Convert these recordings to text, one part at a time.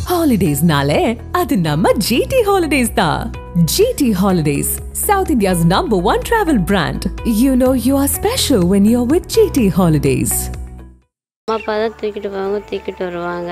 ஹாலிடேஸ்னாலே அது நம்ம ஜிடி ஹாலிடேஸ் தான் GT holidays south India's number one travel brand you know you are special when you are with GT holidays அம்மா அப்பா தான் தூக்கிட்டு போவாங்க தூக்கிட்டு வருவாங்க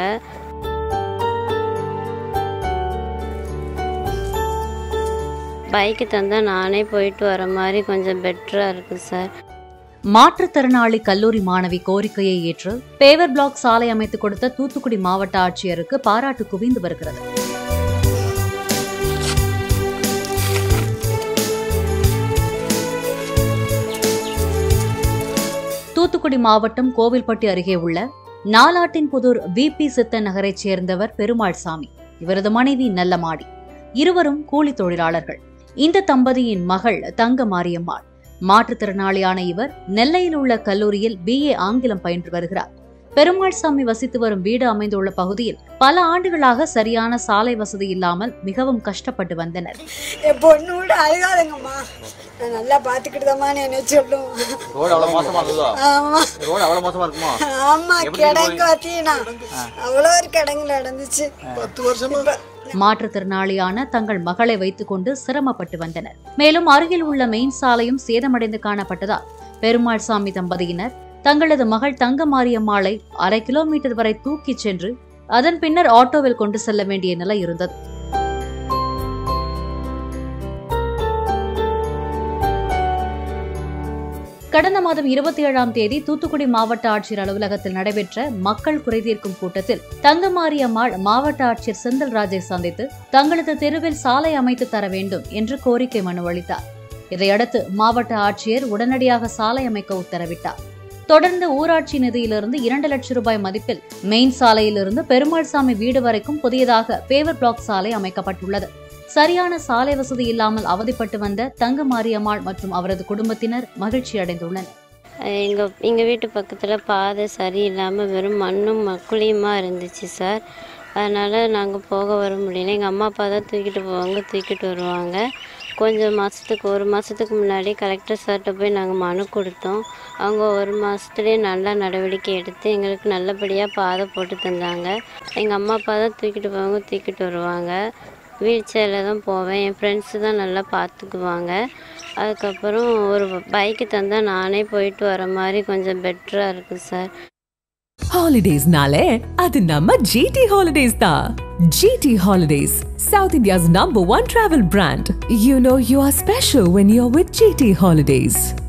பைக்கு தந்தால் நானே போயிட்டு வர மாதிரி கொஞ்சம் பெட்டராக இருக்குது சார் மாற்றுத்திறனாளி கல்லூரி மாணவி கோரிக்கையை ஏற்று பேவர் பிளாக் சாலை அமைத்துக் கொடுத்த தூத்துக்குடி மாவட்ட ஆட்சியருக்கு பாராட்டு குவிந்து வருகிறது தூத்துக்குடி மாவட்டம் கோவில்பட்டி அருகே உள்ள நாலாட்டின்புதூர் விபி சித்தன் நகரைச் சேர்ந்தவர் பெருமாள் சாமி இவரது மனைவி நல்லமாடி இருவரும் கூலி தொழிலாளர்கள் இந்த தம்பதியின் மகள் தங்க மாரியம்மாள் மாற்றுத்திறனாளியான இவர் நெல்லையில் உள்ள கல்லூரியில் பிஏ ஆங்கிலம் பயின்று வருகிறார் பெருமாள் சாமி வசித்து வரும் வீடு அமைந்துள்ள பகுதியில் பல ஆண்டுகளாக சரியான சாலை வசதி இல்லாமல் மிகவும் கஷ்டப்பட்டு வந்தனர் என் பொண்ணு கூட அழுகாதுங்கம்மா நான் நல்லா பார்த்துக்கிட்டுதாம்மா என்ன சொல்லும் ரோடு அவ்வளோ மோசமா இருக்குதோ ஆமா ரோடு அவ்வளோ மோசமா இருக்குமோ ஆமா கிடங்கு பார்த்தீங்கன்னா அவ்வளோ ஒரு கிடங்கு நடந்துச்சு பத்து வருஷமா மாற்றுத்திறனாளியான தங்கள் மகளை வைத்துக்கொண்டு சிரமப்பட்டு வந்தனர் மேலும் அருகில் உள்ள மெயின் சாலையும் சேதமடைந்து காணப்பட்டதால் பெருமாள் சாமி தம்பதியினர் தங்களது மகள் தங்க மாரியம்மாளை அரை கிலோமீட்டர் வரை தூக்கிச் சென்று அதன் பின்னர் ஆட்டோவில் கொண்டு செல்ல வேண்டிய நிலை இருந்தது கடந்த மாதம் இருபத்தி ஏழாம் தேதி தூத்துக்குடி மாவட்ட ஆட்சியர் அலுவலகத்தில் நடைபெற்ற மக்கள் குறைதீர்க்கும் கூட்டத்தில் தங்கமாரியம்மாள் மாவட்ட ஆட்சியர் செந்தில்ராஜை சந்தித்து தங்களது தெருவில் சாலை அமைத்து தர வேண்டும் என்று கோரிக்கை மனு அளித்தார் இதையடுத்து மாவட்ட ஆட்சியர் உடனடியாக சாலை அமைக்க உத்தரவிட்டார் தொடர்ந்து ஊராட்சி நிதியிலிருந்து இரண்டு லட்சம் ரூபாய் மதிப்பில் மெயின் சாலையிலிருந்து பெருமாள் சாமி வீடு வரைக்கும் புதியதாக பேவர் பிளாக் சாலை அமைக்கப்பட்டுள்ளது சரியான சாலை வசதி இல்லாமல் அவதிப்பட்டு வந்த தங்க மாரியம்மாள் மற்றும் அவரது குடும்பத்தினர் மகிழ்ச்சி அடைந்துள்ளனர் எங்கள் எங்கள் வீட்டு பக்கத்தில் பாதை சரியில்லாமல் வெறும் மண்ணும் மக்குழியுமா இருந்துச்சு சார் அதனால் நாங்கள் போக வர முடியல எங்கள் அம்மா அப்பா தான் தூக்கிட்டு போவாங்க தூக்கிட்டு வருவாங்க கொஞ்சம் மாதத்துக்கு ஒரு மாதத்துக்கு முன்னாடி கலெக்டர் சார்கிட்ட போய் நாங்கள் மனு கொடுத்தோம் அவங்க ஒரு மாதத்துலேயே நல்ல நடவடிக்கை எடுத்து எங்களுக்கு நல்லபடியாக பாதை போட்டு தந்தாங்க எங்கள் அம்மா அப்பா தான் தூக்கிட்டு போவாங்க தூக்கிட்டு வருவாங்க வீல் சேரில் தான் போவேன் என் ஃப்ரெண்ட்ஸு தான் நல்லா பார்த்துக்குவாங்க அதுக்கப்புறம் ஒரு பைக்கு தந்தால் நானே போயிட்டு வர மாதிரி கொஞ்சம் பெட்டராக இருக்குது சார் ஹாலிடேஸ்னாலே அது நம்ம ஜிடி ஹாலிடேஸ் தான் GT holidays south India's number one travel brand you know you are special when you are with GT holidays